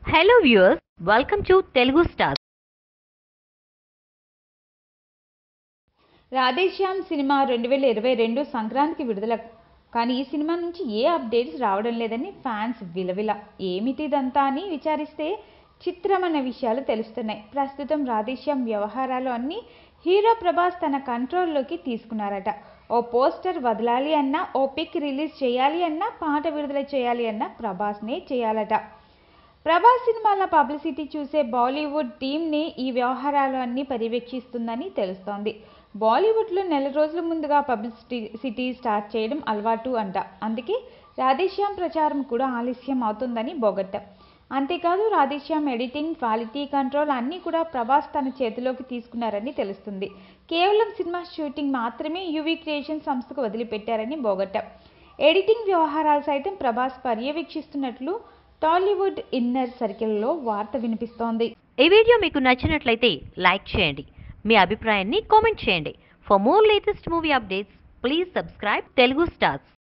hello viewers welcome to Telugu star Radhe Shyam cinema రెండు వేల ఇరవై రెండు సంక్రాంతికి విడుదల కానీ ఈ సినిమా నుంచి ఏ అప్డేట్స్ రావడం లేదని ఫ్యాన్స్ విలవిల ఏమిటిదంతా అని విచారిస్తే చిత్రమన్న విషయాలు తెలుస్తున్నాయి ప్రస్తుతం రాధేశ్యామ్ వ్యవహారాలు అన్నీ హీరో ప్రభాస్ తన కంట్రోల్లోకి తీసుకున్నారట ఓ పోస్టర్ వదలాలి అన్నా ఓ పిక్ రిలీజ్ చేయాలి అన్నా పాట విడుదల చేయాలి అన్నా ప్రభాస్నే చేయాలట ప్రభాస్ సినిమాల పబ్లిసిటీ చూసే బాలీవుడ్ టీంని ఈ వ్యవహారాలు అన్నీ పర్యవేక్షిస్తుందని తెలుస్తోంది బాలీవుడ్లో నెల రోజుల ముందుగా పబ్లిసిటీ సిటీ స్టార్ట్ చేయడం అలవాటు అంట అందుకే రాధేశ్యామ్ ప్రచారం కూడా ఆలస్యం అవుతుందని బొగట్ట అంతేకాదు రాధేశ్యామ్ ఎడిటింగ్ క్వాలిటీ కంట్రోల్ అన్నీ కూడా ప్రభాస్ తన చేతిలోకి తీసుకున్నారని తెలుస్తుంది కేవలం సినిమా షూటింగ్ మాత్రమే యువి క్రియేషన్ సంస్థకు వదిలిపెట్టారని బోగట్ట ఎడిటింగ్ వ్యవహారాలు సైతం ప్రభాస్ పర్యవేక్షిస్తున్నట్లు టాలీవుడ్ ఇన్నర్ సర్కిల్లో వార్త వినిపిస్తోంది ఈ వీడియో మీకు నచ్చినట్లయితే లైక్ చేయండి మీ అభిప్రాయాన్ని కామెంట్ చేయండి for more latest movie updates please subscribe Telugu stars